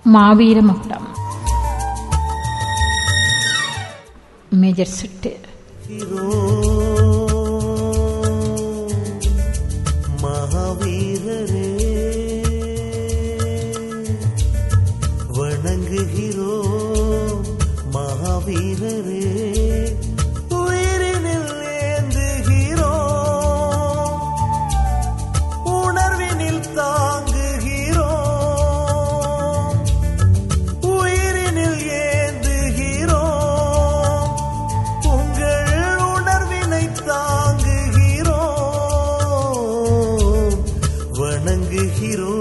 மாவீர மகுடம் மேஜர் சிட்டு மகாவீரரே வணங்குகிறோ மகாவீரரே உயிரினில் ஏந்துகிறோ உணர்வினில் தாங்குகிறோ உயிரினில் ஏந்துகிறோ உங்கள் உணர்வினை தாங்குகிறோ வணங்குகிறோ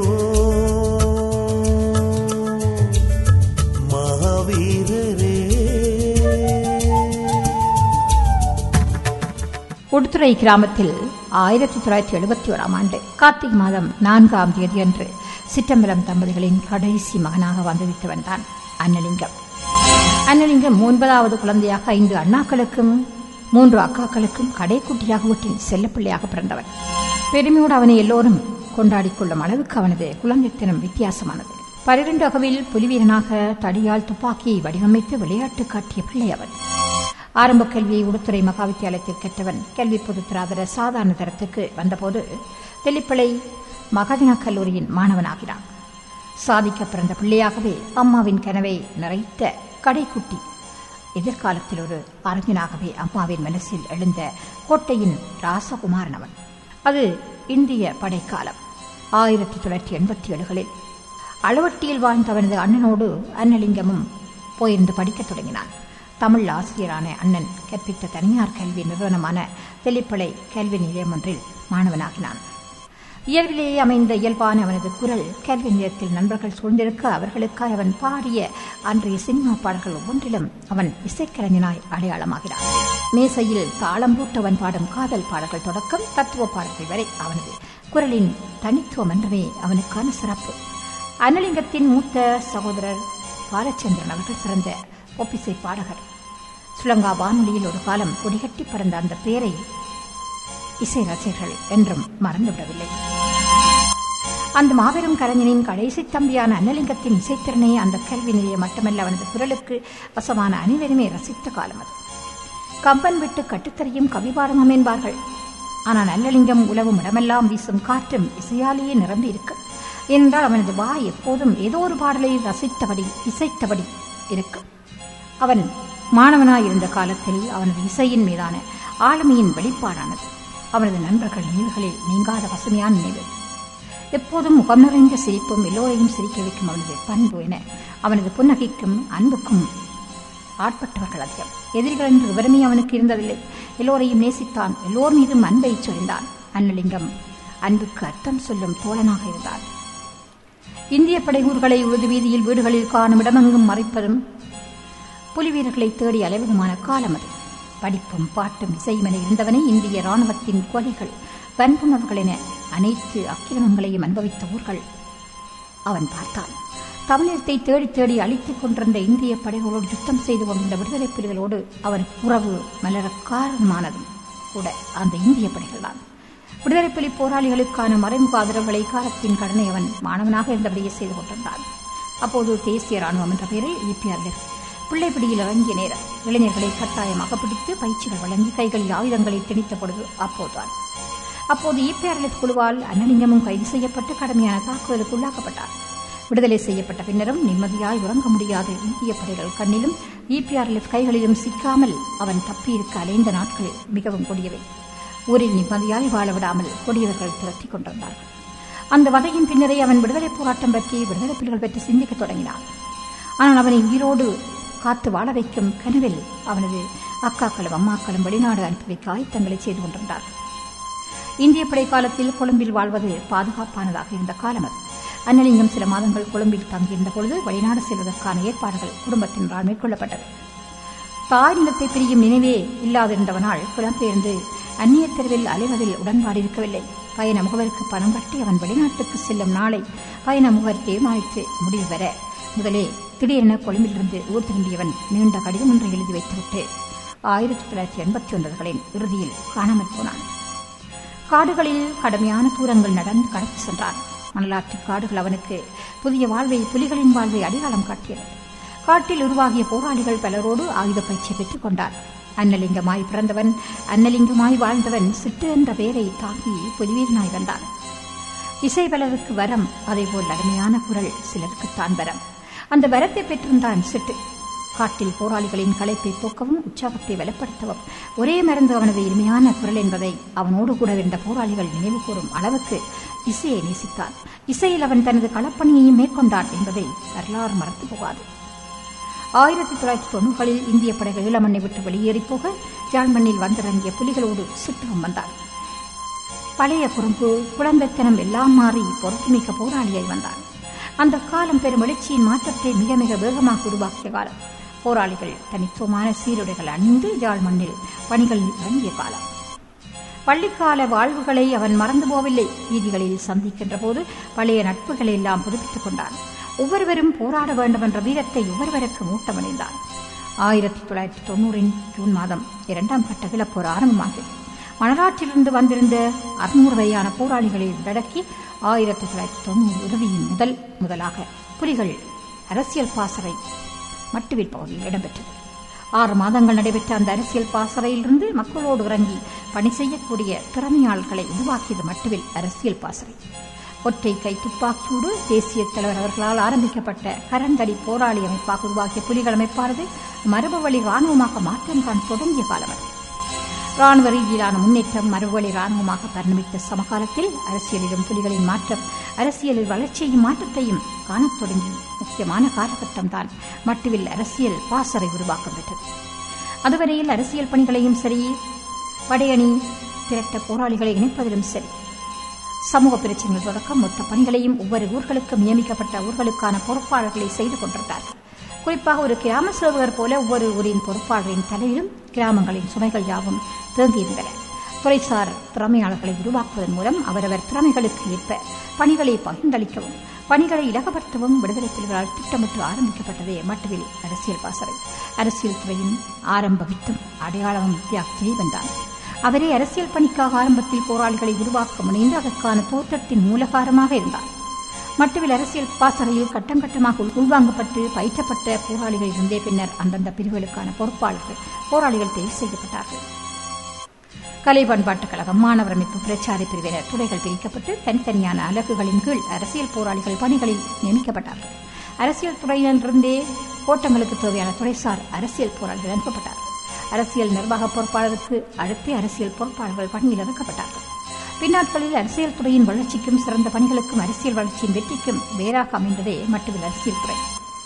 மகாவீரரே உடுத்துறை கிராமத்தில் ஆயிரத்தி தொள்ளாயிரத்தி எழுபத்தி ஓராம் ஆண்டு கார்த்திகை மாதம் நான்காம் தேதியன்று சிற்றம்பலம் தம்பதிகளின் கடைசி மகனாக வந்துவிட்டவன் தான் அன்னலிங்கம் அன்னலிங்கம் ஒன்பதாவது குழந்தையாக ஐந்து அண்ணாக்களுக்கும் மூன்று அக்காக்களுக்கும் கடைக்குட்டியாக வீட்டின் செல்லப்பிள்ளையாக பிறந்தவன் பெருமையோடு அவனை எல்லோரும் கொண்டாடிக் கொள்ளும் அளவுக்கு அவனது குழந்தைத்தனம் வித்தியாசமானது பனிரெண்டு அகவில் புலிவீரனாக தடியால் துப்பாக்கியை வடிவமைத்து விளையாட்டு காட்டிய பிள்ளை அவன் ஆரம்ப கல்வியை உடுத்துறை மகாவித்தியாலயத்தில் கற்றவன் கல்வி பொதுத்தராதர சாதாரண தரத்துக்கு வந்தபோது தெல்லிப்பளை மகாஜனா கல்லூரியின் மாணவனாகிறான் சாதிக்க பிறந்த பிள்ளையாகவே அம்மாவின் கனவை நிறைத்த கடைக்குட்டி எதிர்காலத்தில் ஒரு அறிஞனாகவே அம்மாவின் மனசில் எழுந்த கோட்டையின் ராசகுமாரன் அவன் அது இந்திய படைக்காலம் ஆயிரத்தி தொள்ளாயிரத்தி எண்பத்தி ஏழுகளில் அளவட்டியில் வாழ்ந்த அவனது அண்ணனோடு அன்னலிங்கமும் போயிருந்து படிக்கத் தொடங்கினான் தமிழ் ஆசிரியரான அண்ணன் கற்பித்த தனியார் கல்வி நிறுவனமான தெல்லிப்பளை கல்வி நிலையம் ஒன்றில் மாணவனாகினான் இயல்பிலேயே அமைந்த இயல்பான அவனது குரல் கல்வி நிலையத்தில் நண்பர்கள் சூழ்ந்திருக்க அவர்களுக்காக அவன் பாடிய அன்றைய சினிமா பாடல்கள் ஒவ்வொன்றிலும் அவன் இசைக்கலைஞனாய் அடையாளமாகிறான் மேசையில் தாளம் போட்டவன் பாடும் காதல் பாடல்கள் தொடக்கம் தத்துவ பாடல்கள் வரை அவனது குரலின் தனித்துவம் என்றுமே அவனுக்கான சிறப்பு அன்னலிங்கத்தின் மூத்த சகோதரர் பாலச்சந்திரன் அவர்கள் சிறந்த ஒப்பிசை பாடகர் சுலங்கா வானொலியில் ஒரு காலம் கொடிகட்டி பறந்த அந்த பெயரை இசை ரசிகர்கள் என்றும் மறந்துவிடவில்லை அந்த மாபெரும் கலைஞனின் கடைசி தம்பியான அன்னலிங்கத்தின் இசைத்திறனை அந்த கல்வி நிலையம் மட்டுமல்ல அவனது குரலுக்கு வசமான அனைவருமே ரசித்த காலம் அது கம்பன் விட்டு கட்டுத்தறியும் கவிபாடமும் என்பார்கள் ஆனால் நல்லலிங்கம் உலவும் இடமெல்லாம் வீசும் காற்றும் இசையாலேயே நிரம்பி இருக்கும் ஏனென்றால் அவனது வாய் எப்போதும் ஏதோ ஒரு பாடலை ரசித்தபடி இசைத்தபடி இருக்கும் அவன் மாணவனாயிருந்த காலத்தில் அவனது இசையின் மீதான ஆளுமையின் வெளிப்பாடானது அவனது நண்பர்கள் நினைவுகளில் நீங்காத பசுமையான நினைவு எப்போதும் முகம் நிறைந்த சிரிப்பும் எல்லோரையும் சிரிக்க வைக்கும் அவனது பண்பு என அவனது புன்னகைக்கும் அன்புக்கும் ஆட்பட்டவர்கள் அதிகம் எதிரிகள் என்று விவரமே அவனுக்கு இருந்ததில்லை எல்லோரையும் நேசித்தான் எல்லோர் மீதும் அன்பை சொரிந்தான் அன்னலிங்கம் அன்புக்கு அர்த்தம் சொல்லும் தோழனாக இருந்தான் இந்திய படைகூர்களை உழுது வீதியில் வீடுகளில் காணும் இடமெங்கும் மறைப்பதும் புலி வீரர்களை தேடி அலைவதுமான காலம் அது படிப்பும் பாட்டும் இசையும் என இருந்தவனை இந்திய ராணுவத்தின் கொலைகள் வன்புணர்வுகள் என அனைத்து அக்கிரமங்களையும் அனுபவித்த ஊர்கள் அவன் பார்த்தான் தமிழகத்தை தேடி தேடி அழித்துக் கொண்டிருந்த இந்திய படைகளோடு யுத்தம் செய்து கொண்டிருந்த விடுதலை புலிகளோடு அவன் உறவு மலர காரணமானதும் கூட அந்த இந்திய படைகள்தான் விடுதலை புலி போராளிகளுக்கான மறைமுக ஆதரவுகளை காலத்தின் கடனை அவன் மாணவனாக இருந்தபடியே செய்து கொண்டிருந்தான் அப்போது தேசிய ராணுவம் என்ற பெயரில் இபிஆர்எஃப் பிள்ளைப்பிடியில் இறங்கிய நேரம் இளைஞர்களை கட்டாயமாக பிடித்து பயிற்சிகள் வழங்கி கைகளில் ஆயுதங்களை திணித்த பொழுது அப்போதுதான் அப்போது இபிஆர்எஃப் குழுவால் அன்னலிங்கமும் கைது செய்யப்பட்டு கடுமையான தாக்குதலுக்கு உள்ளாக்கப்பட்டார் விடுதலை செய்யப்பட்ட பின்னரும் நிம்மதியாய் உறங்க முடியாத இந்திய படைகள் கண்ணிலும் இபிஆர்எஃப் கைகளிலும் சிக்காமல் அவன் தப்பியிருக்க அலைந்த நாட்கள் மிகவும் கொடியவை ஊரில் நிம்மதியாய் வாழ விடாமல் கொடியவர்கள் துரத்திக் கொண்டிருந்தார்கள் அந்த வதையின் பின்னரே அவன் விடுதலை போராட்டம் பற்றி விடுதலை புலிகள் பற்றி சிந்திக்கத் தொடங்கினான் ஆனால் அவனை உயிரோடு காத்து வாழ வைக்கும் கனவில் அவனது அக்காக்களும் அம்மாக்களும் வெளிநாடு அனுப்பி வைக்க ஆயத்தங்களை செய்து கொண்டிருந்தார்கள் இந்திய படை காலத்தில் கொழும்பில் வாழ்வது பாதுகாப்பானதாக இருந்த காலம் அது அன்னலிங்கம் சில மாதங்கள் கொழும்பில் தங்கியிருந்த பொழுது வெளிநாடு செல்வதற்கான ஏற்பாடுகள் குடும்பத்தினரால் மேற்கொள்ளப்பட்டது தாய் நிலத்தை பிரியும் நினைவே இல்லாதிருந்தவனால் புலம்பெயர்ந்து அந்நிய தெருவில் அலைவதில் உடன்பாடு இருக்கவில்லை பயண முகவருக்கு பணம் கட்டி அவன் வெளிநாட்டுக்கு செல்லும் நாளை பயண முகவர் தீர்மானித்து முடிவு பெற முதலே திடீரென கொழும்பிலிருந்து ஊர் திரும்பியவன் நீண்ட கடிதம் ஒன்றை எழுதி வைத்துவிட்டு ஆயிரத்தி தொள்ளாயிரத்தி எண்பத்தி ஒன்பதுகளின் இறுதியில் காணாமல் போனான் காடுகளில் கடுமையான தூரங்கள் நடந்து கடந்து சென்றான் மணலாற்று காடுகள் அவனுக்கு புதிய வாழ்வை புலிகளின் வாழ்வை அடையாளம் காட்டியது காட்டில் உருவாகிய போராளிகள் பலரோடு ஆயுத பயிற்சி பெற்றுக் கொண்டார் அன்னலிங்கமாய் பிறந்தவன் அன்னலிங்கமாய் வாழ்ந்தவன் சிட்டு என்ற பெயரை தாங்கி புலிவீரனாய் வந்தான் இசை பலருக்கு வரம் அதேபோல் அருமையான குரல் சிலருக்குத்தான் வரம் அந்த வரத்தை பெற்றிருந்தான் சிட்டு காட்டில் போராளிகளின் களைப்பை போக்கவும் உற்சாகத்தை வலப்படுத்தவும் ஒரே மருந்து அவனது இனிமையான குரல் என்பதை அவனோடு கூட இருந்த போராளிகள் நினைவு கூறும் அளவுக்கு இசையை நேசித்தான் இசையில் அவன் தனது களப்பணியையும் மேற்கொண்டான் என்பதை வரலாறு மறந்து போகாது ஆயிரத்தி தொள்ளாயிரத்தி தொண்ணூறுகளில் இந்திய படைகள் ஈழமண்ணை விட்டு வெளியேறி போக ஜாழ்மண்ணில் வந்திறங்கிய புலிகளோடு சிட்டுவம் வந்தான் பழைய குறும்பு குழந்தைத்தனம் எல்லாம் மாறி பொறுப்புமிக்க போராளியாய் வந்தான் அந்த காலம் பெரும் எழுச்சியின் மாற்றத்தை மிக மிக வேகமாக உருவாக்கிய காலம் போராளிகள் தனித்துவமான சீருடைகள் அணிந்து ஜாழ் மண்ணில் பணிகளில் இறங்கிய காலம் பள்ளிக்கால வாழ்வுகளை அவன் மறந்து போவில்லை வீதிகளில் சந்திக்கின்ற போது பழைய நட்புகளை எல்லாம் புதுப்பித்துக் கொண்டான் ஒவ்வொருவரும் போராட வேண்டும் என்ற வீரத்தை ஒவ்வொருவருக்கு மூட்டமடைந்தான் ஆயிரத்தி தொள்ளாயிரத்தி தொண்ணூறின் ஜூன் மாதம் இரண்டாம் கட்ட கிளப்போர் ஆரம்பமாகியது மணலாற்றிலிருந்து வந்திருந்த அறுநூறு வகையான போராளிகளை உள்ளடக்கி ஆயிரத்தி தொள்ளாயிரத்தி தொண்ணூறு இறுதியின் முதல் முதலாக புலிகள் அரசியல் பாசறை மட்டுவில் பகுதியில் இடம்பெற்றது ஆறு மாதங்கள் நடைபெற்ற அந்த அரசியல் பாசறையிலிருந்து மக்களோடு இறங்கி பணி செய்யக்கூடிய திறமையாளர்களை உருவாக்கியது மட்டுவில் அரசியல் பாசறை ஒற்றை கை துப்பாக்கியோடு தேசிய தலைவர் அவர்களால் ஆரம்பிக்கப்பட்ட கரந்தடி போராளி அமைப்பாக உருவாக்கிய புலிகள் அமைப்பானது மரபு வழி ராணுவமாக மாற்றம் காண தொடங்கிய காலம் அது ராணுவ ரீதியிலான முன்னேற்றம் மறுவழி ராணுவமாக பரிணமித்த சமகாலத்தில் அரசியலிலும் புலிகளின் மாற்றம் அரசியலில் வளர்ச்சியையும் மாற்றத்தையும் காணத் தொடங்கி முக்கியமான காலகட்டம் தான் மட்டுவில் அரசியல் பாசறை உருவாக்கம் பெற்றது அதுவரையில் அரசியல் பணிகளையும் சரி படையணி திரட்ட போராளிகளை இணைப்பதிலும் சரி சமூக பிரச்சனைகள் தொடக்கம் மொத்த பணிகளையும் ஒவ்வொரு ஊர்களுக்கும் நியமிக்கப்பட்ட ஊர்களுக்கான பொறுப்பாளர்களை செய்து கொண்டிருந்தார்கள் குறிப்பாக ஒரு கிராம சேவகர் போல ஒவ்வொரு ஊரின் பொறுப்பாளரின் தலையிலும் கிராமங்களின் சுமைகள் யாவும் தேங்கியிருந்தன துறைசார் திறமையாளர்களை உருவாக்குவதன் மூலம் அவரவர் திறமைகளுக்கு ஏற்ப பணிகளை பகிர்ந்தளிக்கவும் பணிகளை இலகப்படுத்தவும் விடுதலை புலிகளால் திட்டமிட்டு ஆரம்பிக்கப்பட்டதே மட்டுவில் அரசியல் பாசறை அரசியல் துறையின் ஆரம்ப வித்தும் அடையாளமும் தியாக் ஜீவன் தான் அவரே அரசியல் பணிக்காக ஆரம்பத்தில் போராளிகளை உருவாக்க முனைந்து அதற்கான தோற்றத்தின் மூலகாரமாக இருந்தார் மட்டுவில் அரசியல் பாசறையில் கட்டம் கட்டமாக உள்வாங்கப்பட்டு பயிற்றப்பட்ட போராளிகள் இருந்தே பின்னர் அந்தந்த பிரிவுகளுக்கான பொறுப்பாளர்கள் போராளிகள் தேர்வு செய்யப்பட்டார்கள் கலை பண்பாட்டுக் கழகம் மாணவர் அமைப்பு பிரச்சார பிரிவினர் துறைகள் பிரிக்கப்பட்டு தனித்தனியான அலகுகளின் கீழ் அரசியல் போராளிகள் பணிகளில் நியமிக்கப்பட்டார்கள் அரசியல் துறையிலிருந்தே கோட்டங்களுக்கு தேவையான துறைசார் அரசியல் போராளிகள் அனுப்பப்பட்டார்கள் அரசியல் நிர்வாக பொறுப்பாளருக்கு அடுத்து அரசியல் பொறுப்பாளர்கள் பணியில் இறக்கப்பட்டார்கள் பின்னாட்களில் அரசியல் துறையின் வளர்ச்சிக்கும் சிறந்த பணிகளுக்கும் அரசியல் வளர்ச்சியின் வெற்றிக்கும் வேறாக அமைந்ததே மட்டுவில் அரசியல் துறை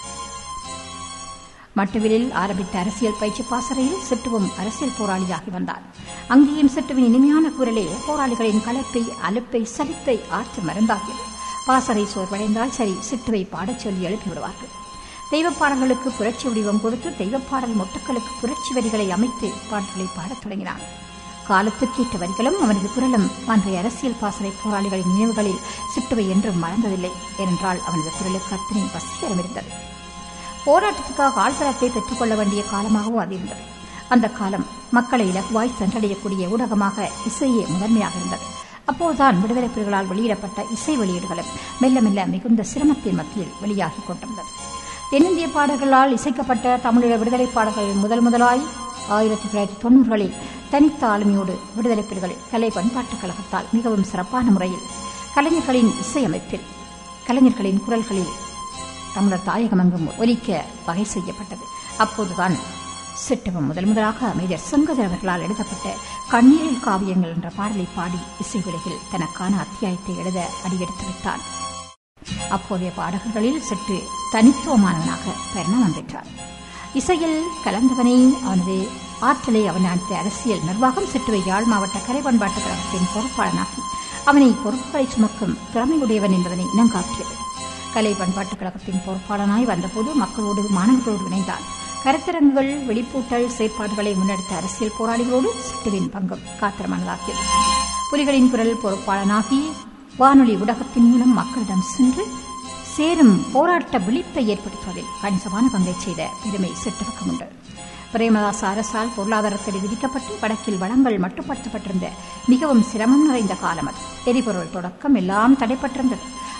மட்டுவிலில் ஆரம்பித்த அரசியல் பயிற்சி பாசறையில் சிட்டுவும் அரசியல் போராளியாகி வந்தார் அங்கேயும் சிட்டுவின் இனிமையான குரலே போராளிகளின் கலப்பை அலுப்பை சலிப்பை ஆற்ற மருந்தாகியது பாசறை சோர்வடைந்தால் சரி சிட்டுவை பாடச் சொல்லி எழுப்பி விடுவார்கள் தெய்வப் பாடல்களுக்கு புரட்சி வடிவம் கொடுத்து தெய்வப் பாடல் மொட்டுக்களுக்கு புரட்சி வரிகளை அமைத்து பாடல்களை பாடத் தொடங்கினான் காலத்துக்கேற்ற வரிகளும் அவனது குரலும் அன்றைய அரசியல் பாசறை போராளிகளின் நினைவுகளில் சிட்டுவை என்றும் மறந்ததில்லை ஏனென்றால் அவனது குரலுக்கு அத்தனை வசீகரம் இருந்தது போராட்டத்துக்காக ஆழ்தளத்தை பெற்றுக்கொள்ள வேண்டிய காலமாகவும் அது இருந்தது அந்த காலம் மக்களை இலகுவாய் சென்றடையக்கூடிய ஊடகமாக இசையே முதன்மையாக இருந்தது அப்போதுதான் விடுதலை புலிகளால் வெளியிடப்பட்ட இசை வெளியீடுகளும் மெல்ல மெல்ல மிகுந்த சிரமத்தின் மத்தியில் வெளியாகிக் கொண்டிருந்தது தென்னிந்திய பாடல்களால் இசைக்கப்பட்ட தமிழீழ விடுதலை பாடல்கள் முதல் முதலாய் ஆயிரத்தி தொள்ளாயிரத்தி தொண்ணூறுகளில் தனித்த ஆளுமையோடு விடுதலை புலிகள் கலை பண்பாட்டுக் கழகத்தால் மிகவும் சிறப்பான முறையில் கலைஞர்களின் இசையமைப்பில் கலைஞர்களின் குரல்களில் தமிழர் தாயகமெங்கும் ஒலிக்க வகை செய்யப்பட்டது அப்போதுதான் சிட்டவம் முதல் முதலாக மேஜர் செங்கதர் அவர்களால் எழுதப்பட்ட கண்ணீரில் காவியங்கள் என்ற பாடலை பாடி இசை உலகில் தனக்கான அத்தியாயத்தை எழுத அடியெடுத்து வைத்தான் அப்போதைய பாடகர்களில் சற்று தனித்துவமானவனாக பரிணாமம் பெற்றார் இசையில் கலந்தவனை அவனது ஆற்றலை அவன் அடுத்த அரசியல் நிர்வாகம் சிட்டுவை யாழ் மாவட்ட கலை பண்பாட்டுக் கழகத்தின் பொறுப்பாளனாகி அவனை பொறுப்புகளை சுமக்கும் திறமையுடையவன் என்பதனை இனங்காட்டியது கலை பண்பாட்டுக் கழகத்தின் பொறுப்பாளனாய் வந்தபோது மக்களோடு மாணவர்களோடு இணைந்தான் கருத்தரங்குகள் வெளிப்பூட்டல் செயற்பாடுகளை முன்னெடுத்த அரசியல் போராளிகளோடு சிட்டுவின் பங்கும் காத்திரமானதாக்கியது புலிகளின் குரல் பொறுப்பாளனாகி வானொலி ஊடகத்தின் மூலம் மக்களிடம் சென்று சேரும் போராட்ட விழிப்பை ஏற்படுத்துவதில் கணிசமான பங்கை செய்த பெருமை சிட்டுவுக்கும் உண்டு பிரேமதாச அரசால் பொருளாதாரத்தில் விதிக்கப்பட்டு வடக்கில் வளங்கள் மட்டுப்படுத்தப்பட்டிருந்த மிகவும் சிரமம் நிறைந்த காலம் அது எரிபொருள் தொடக்கம் எல்லாம் தடைப்பட்டிருந்தது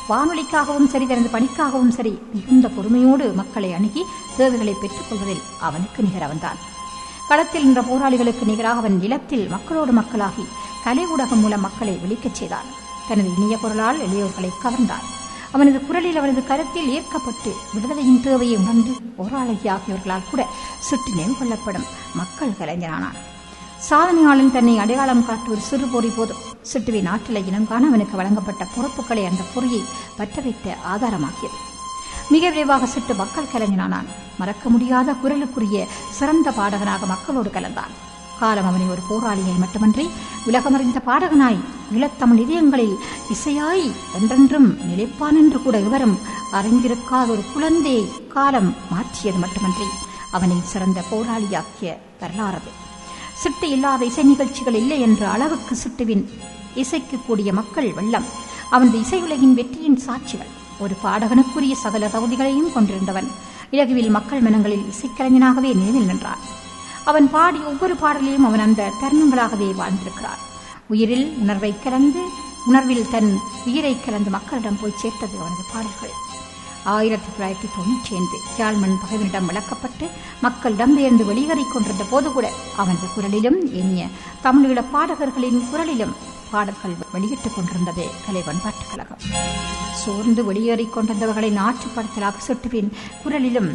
வானொலிக்காகவும் சரி தனது பணிக்காகவும் சரி மிகுந்த பொறுமையோடு மக்களை அணுகி தேவைகளை பெற்றுக் கொள்வதில் அவனுக்கு நிகரவன்தான் களத்தில் நின்ற போராளிகளுக்கு நிகராக அவன் நிலத்தில் மக்களோடு மக்களாகி கலை ஊடகம் மூலம் மக்களை விழிக்கச் செய்தான் தனது இனிய குரலால் எளியோர்களை கவர்ந்தான் அவனது குரலில் அவனது கருத்தில் ஈர்க்கப்பட்டு விடுதலையின் தேவையை உணர்ந்து போராளி ஆகியோர்களால் கூட சுட்டு நினைவு கொள்ளப்படும் மக்கள் கலைஞரானான் சாதனையாளன் தன்னை அடையாளம் காட்டுவது சிறு பொறி போதும் சிட்டுவின் ஆற்றலை இனங்காண அவனுக்கு வழங்கப்பட்ட பொறுப்புகளை அந்த பொறியை பற்ற வைத்த ஆதாரமாக்கியது மிக விரைவாக சிட்டு மக்கள் கலைஞனானான் மறக்க முடியாத குரலுக்குரிய சிறந்த பாடகனாக மக்களோடு கலந்தான் காலம் அவனை ஒரு போராளியை மட்டுமன்றி உலகமறிந்த பாடகனாய் ஈழத்தமிழ் இதயங்களில் இசையாய் என்றென்றும் நிலைப்பான் என்று கூட இவரும் அறிந்திருக்காத ஒரு குழந்தையை காலம் மாற்றியது மட்டுமன்றி அவனை சிறந்த போராளியாக்கிய வரலாறது சிட்டு இல்லாத இசை நிகழ்ச்சிகள் இல்லை என்ற அளவுக்கு சிட்டுவின் இசைக்கு கூடிய மக்கள் வெள்ளம் அவனது இசையுலகின் வெற்றியின் சாட்சிகள் ஒரு பாடகனுக்குரிய சகல தகுதிகளையும் கொண்டிருந்தவன் இலகுவில் மக்கள் மனங்களில் இசைக்கலைஞனாகவே நினைவில் நின்றான் அவன் பாடிய ஒவ்வொரு பாடலிலும் அவன் அந்த தருணங்களாகவே வாழ்ந்திருக்கிறான் உயிரில் உணர்வை கலந்து உணர்வில் தன் உயிரை கலந்து மக்களிடம் போய் சேர்த்தது அவனது பாடல்கள் ஆயிரத்தி தொள்ளாயிரத்தி தொண்ணூற்றி ஐந்து யாழ்மண் பகைவனிடம் விளக்கப்பட்டு மக்கள் இடம்பெயர்ந்து வெளியேறிக் கொண்டிருந்த போது கூட அவனது குரலிலும் இனிய தமிழீழ பாடகர்களின் குரலிலும் பாடல்கள் வெளியிட்டுக் கொண்டிருந்தது கலை பண்பாட்டுக் கழகம் சோர்ந்து வெளியேறிக் கொண்டிருந்தவர்களின் ஆற்றுப்படுத்தலாக சுட்டுவின் குரலிலும்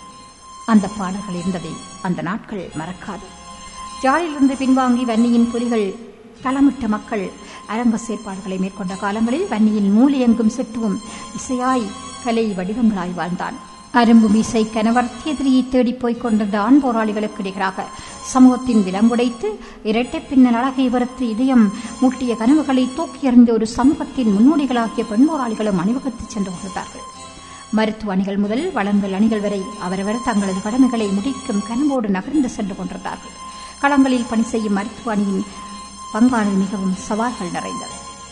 அந்த பாடல்கள் இருந்ததை அந்த நாட்கள் மறக்காது ஜாலிலிருந்து பின்வாங்கி வன்னியின் புலிகள் தளமிட்ட மக்கள் அரங்க செயற்பாடுகளை மேற்கொண்ட காலங்களில் வன்னியின் மூலையெங்கும் சிட்டுவும் இசையாய் கலை வடிவங்களாய் வாழ்ந்தான் அரும்பு மீசை கனவர்த்தி எதிரியை தேடிப் போய்க் கொண்டிருந்த ஆண் போராளிகளுக்கு நிகராக சமூகத்தின் விலங்குடைத்து இரட்டை பின்னல் அழகை வறுத்து இதயம் மூட்டிய கனவுகளை தூக்கி எறிந்த ஒரு சமூகத்தின் முன்னோடிகளாகிய பெண் போராளிகளும் அணிவகுத்துச் சென்று கொண்டிருந்தார்கள் மருத்துவ அணிகள் முதல் வளங்கள் அணிகள் வரை அவரவர் தங்களது கடமைகளை முடிக்கும் கனவோடு நகர்ந்து சென்று கொண்டிருந்தார்கள் களங்களில் பணி செய்யும் மருத்துவ அணியின் பங்கானது மிகவும் சவால்கள் நிறைந்தது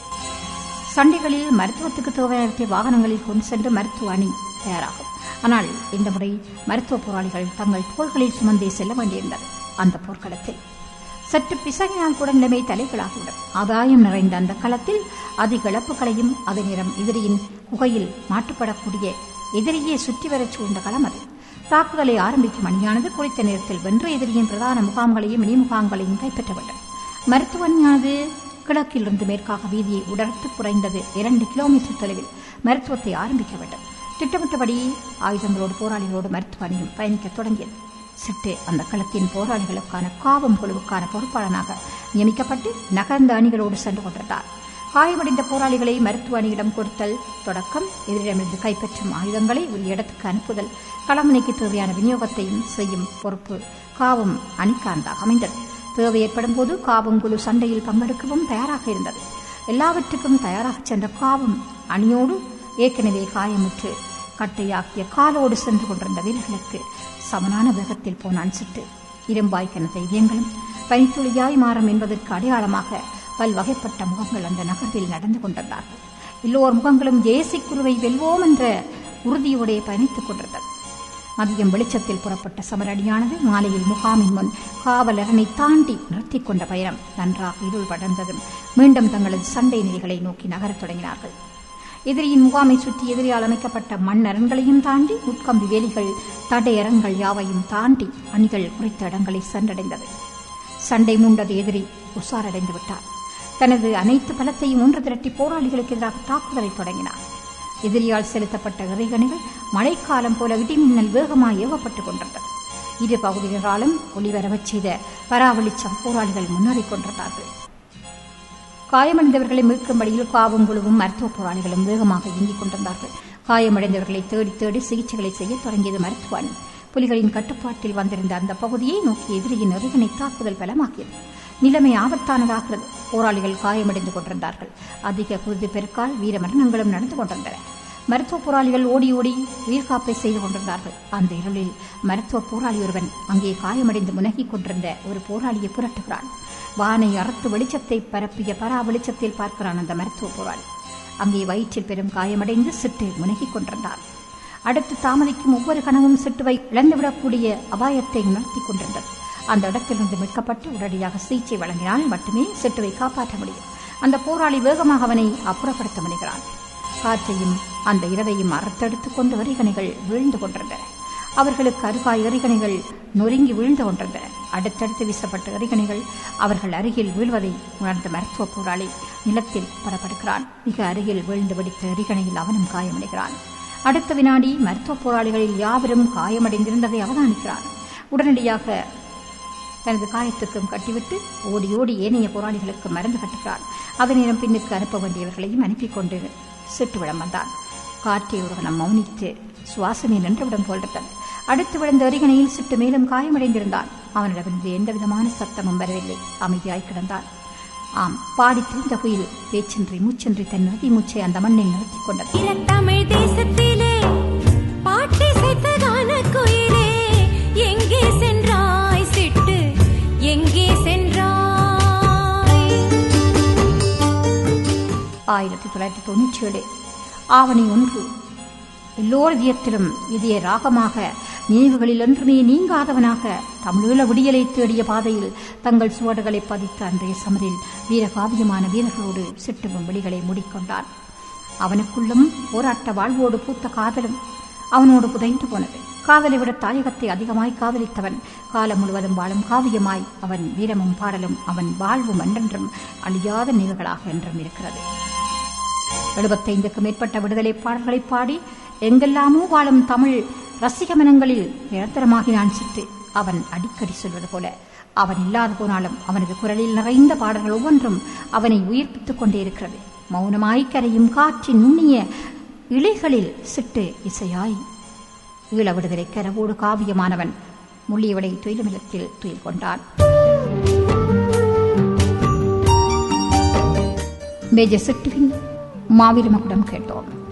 சண்டைகளில் மருத்துவத்துக்கு தேவையான வாகனங்களில் கொண்டு சென்று மருத்துவ அணி தயாராகும் ஆனால் இந்த முறை மருத்துவ போராளிகள் தங்கள் தோள்களில் சுமந்தே செல்ல வேண்டியிருந்தது அந்த போர்க்களத்தில் சற்று பிசகினால் கூட நிலைமை தலைகளாகிவிடும் ஆதாயம் நிறைந்த அந்த களத்தில் அதிக இழப்புகளையும் அதே நேரம் எதிரியின் குகையில் மாட்டுப்படக்கூடிய எதிரியே சுற்றி வரச் சூழ்ந்த களம் அது தாக்குதலை ஆரம்பிக்கும் அணியானது குறித்த நேரத்தில் வென்ற எதிரியின் பிரதான முகாம்களையும் இணைமுகாம்களையும் கைப்பற்ற வேண்டும் மருத்துவ அணியானது கிழக்கிலிருந்து மேற்காக வீதியை உடர்த்து குறைந்தது இரண்டு கிலோமீட்டர் தொலைவில் மருத்துவத்தை ஆரம்பிக்க வேண்டும் திட்டமிட்டபடி ஆயுதங்களோடு போராளிகளோடு மருத்துவ அணியும் பயணிக்கத் தொடங்கியது சிட்டு அந்த களத்தின் போராளிகளுக்கான காவம் குழுவுக்கான பொறுப்பாளனாக நியமிக்கப்பட்டு நகர்ந்த அணிகளோடு சென்று கொண்டிருந்தார் காயமடைந்த போராளிகளை மருத்துவ அணியிடம் கொடுத்தல் தொடக்கம் எதிரிடமிருந்து கைப்பற்றும் ஆயுதங்களை உரிய இடத்துக்கு அனுப்புதல் களமணிக்கு தேவையான விநியோகத்தையும் செய்யும் பொறுப்பு காவும் அணிக்கானதாக அமைந்தது தேவை ஏற்படும் போது காவும் குழு சண்டையில் பங்கெடுக்கவும் தயாராக இருந்தது எல்லாவற்றுக்கும் தயாராக சென்ற காவும் அணியோடு ஏற்கனவே காயமுற்று கட்டையாக்கிய காலோடு சென்று கொண்டிருந்த வீரர்களுக்கு சமனான வேகத்தில் போனான் சிட்டு இரும்பாய் கனத்த இதயங்களும் பனித்துளியாய் மாறும் என்பதற்கு அடையாளமாக பல்வகைப்பட்ட முகங்கள் அந்த நகர்வில் நடந்து கொண்டிருந்தார்கள் எல்லோர் முகங்களும் ஜேசி குருவை வெல்வோம் என்ற உறுதியோடே பயணித்துக் கொண்டிருந்தது மதியம் வெளிச்சத்தில் புறப்பட்ட சமரடியானது மாலையில் முகாமின் முன் காவலரனை தாண்டி நிறுத்திக் கொண்ட பயணம் நன்றாக இருள் படர்ந்ததும் மீண்டும் தங்களது சண்டை நெறிகளை நோக்கி நகரத் தொடங்கினார்கள் எதிரியின் முகாமை சுற்றி எதிரியால் அமைக்கப்பட்ட மண் அரண்களையும் தாண்டி உட்கம்பி வேலிகள் தடையரங்கள் யாவையும் தாண்டி அணிகள் குறித்த இடங்களை சென்றடைந்தது சண்டை மூண்டது எதிரி உஷாரடைந்து விட்டார் தனது அனைத்து பலத்தையும் ஒன்று திரட்டி போராளிகளுக்கு எதிராக தாக்குதலை தொடங்கினார் எதிரியால் செலுத்தப்பட்ட இறைகணிகள் மழைக்காலம் போல இடிமின்னல் வேகமாய் ஏவப்பட்டுக் கொண்டிருந்தது இரு பகுதியினராலும் ஒளிவரவச் செய்த பராவளிச்சம் போராளிகள் முன்னேறிக் கொண்டிருந்தார்கள் காயமடைந்தவர்களை மீட்கும் வழியில் காவும் குழுவும் மருத்துவ போராளிகளும் வேகமாக இயங்கிக் கொண்டிருந்தார்கள் காயமடைந்தவர்களை தேடி தேடி சிகிச்சைகளை செய்ய தொடங்கியது மருத்துவ அணி புலிகளின் கட்டுப்பாட்டில் வந்திருந்த அந்த பகுதியை நோக்கி எதிரியின் நெருகினை தாக்குதல் பலமாக்கியது நிலைமை ஆபத்தானதாகிறது போராளிகள் காயமடைந்து கொண்டிருந்தார்கள் அதிக குருதி பெருக்கால் வீர மரணங்களும் நடந்து கொண்டிருந்தன மருத்துவ போராளிகள் ஓடி ஓடி உயிர்காப்பை செய்து கொண்டிருந்தார்கள் அந்த இருளில் மருத்துவ போராளி ஒருவன் அங்கே காயமடைந்து முனகிக் கொண்டிருந்த ஒரு போராளியை புரட்டுகிறான் வானை அறுத்து வெளிச்சத்தை பரப்பிய பரா வெளிச்சத்தில் பார்க்கிறான் அந்த மருத்துவ போராளி அங்கே வயிற்றில் பெரும் காயமடைந்து சிட்டு முனகிக் கொண்டிருந்தான் அடுத்து தாமதிக்கும் ஒவ்வொரு கணவும் சிட்டுவை இழந்துவிடக்கூடிய அபாயத்தை உணர்த்திக் கொண்டிருந்தது அந்த இடத்திலிருந்து மீட்கப்பட்டு உடனடியாக சிகிச்சை வழங்கினால் மட்டுமே சிட்டுவை காப்பாற்ற முடியும் அந்த போராளி வேகமாக அவனை அப்புறப்படுத்த முனைகிறான் காற்றையும் அந்த இரவையும் அறுத்தெடுத்துக் கொண்டு எறிகணைகள் வீழ்ந்து கொண்டிருந்தன அவர்களுக்கு அருகாய் எறிகணைகள் நொறுங்கி வீழ்ந்து கொண்டிருந்தன அடுத்தடுத்து வீசப்பட்ட எறிகணைகள் அவர்கள் அருகில் வீழ்வதை உணர்ந்த மருத்துவ போராளி நிலத்தில் பரப்படுகிறான் மிக அருகில் வீழ்ந்து வெடித்த எறிகணையில் அவனும் காயமடைகிறான் அடுத்த வினாடி மருத்துவ போராளிகளில் யாவரும் காயமடைந்திருந்ததை அவதானிக்கிறான் உடனடியாக தனது காயத்துக்கும் கட்டிவிட்டு ஓடி ஓடி ஏனைய போராளிகளுக்கு மருந்து கட்டுகிறான் அதே நேரம் பின்னுக்கு அனுப்ப வேண்டியவர்களையும் அனுப்பிக் கொண்டு சிட்டுவிடம் வந்தான் காற்றை ஒரு கணம் மௌனித்து சுவாசமே நின்றுவிடும் போல்விட்டது அடுத்து விழுந்த அருகணையில் சிட்டு மேலும் காயமடைந்திருந்தான் அவனிடமிருந்து எந்த விதமான சத்தமும் வரவில்லை அமைதியாய் கிடந்தான் ஆம் பாடி திரிந்த குயில் பேச்சின்றி மூச்சின்றி தன் நதி மூச்சை அந்த மண்ணில் நிறுத்திக் கொண்டது தமிழ் தேசத்திலே பாட்டி சைத்ததான குயிலே எங்கே சென்றாய் சிட்டு எங்கே சென்றாய் ஆயிரத்தி தொள்ளாயிரத்தி தொண்ணூற்றி ஏழு ஆவணி ஒன்று எல்லோர் இதயத்திலும் இதய ராகமாக நினைவுகளில் என்றுமே நீங்காதவனாக தமிழீழ விடியலை தேடிய பாதையில் தங்கள் சுவடுகளை பதித்த அன்றைய சமரில் வீரகாவியமான வீரர்களோடு சிட்டுவும் வெளிகளை மூடிக்கொண்டான் அவனுக்குள்ளும் போராட்ட வாழ்வோடு பூத்த காதலும் அவனோடு புதைந்து போனது காதலை விட தாயகத்தை அதிகமாய் காதலித்தவன் காலம் முழுவதும் வாழும் காவியமாய் அவன் வீரமும் பாடலும் அவன் வாழ்வும் என்றென்றும் அழியாத நினைவுகளாக என்றும் இருக்கிறது எழுபத்தைந்துக்கும் மேற்பட்ட விடுதலை பாடல்களை பாடி எங்கெல்லாமோ வாழும் தமிழ் ரசிக மனங்களில் நிரந்தரமாகினான் சிட்டு அவன் அடிக்கடி சொல்வது போல அவன் இல்லாது போனாலும் அவனது குரலில் நிறைந்த பாடல்கள் ஒவ்வொன்றும் அவனை உயிர்ப்பித்துக் கொண்டே இருக்கிறது மௌனமாய் கரையும் காற்றின் நுண்ணிய இலைகளில் சிட்டு இசையாய் ஈழ விடுதலை கரவோடு காவியமானவன் முள்ளியவடை துயிலுமிலத்தில் துயில் கொண்டான் மேஜர் சிட்டுவின் மாவீர மகுடம் கேட்டோம்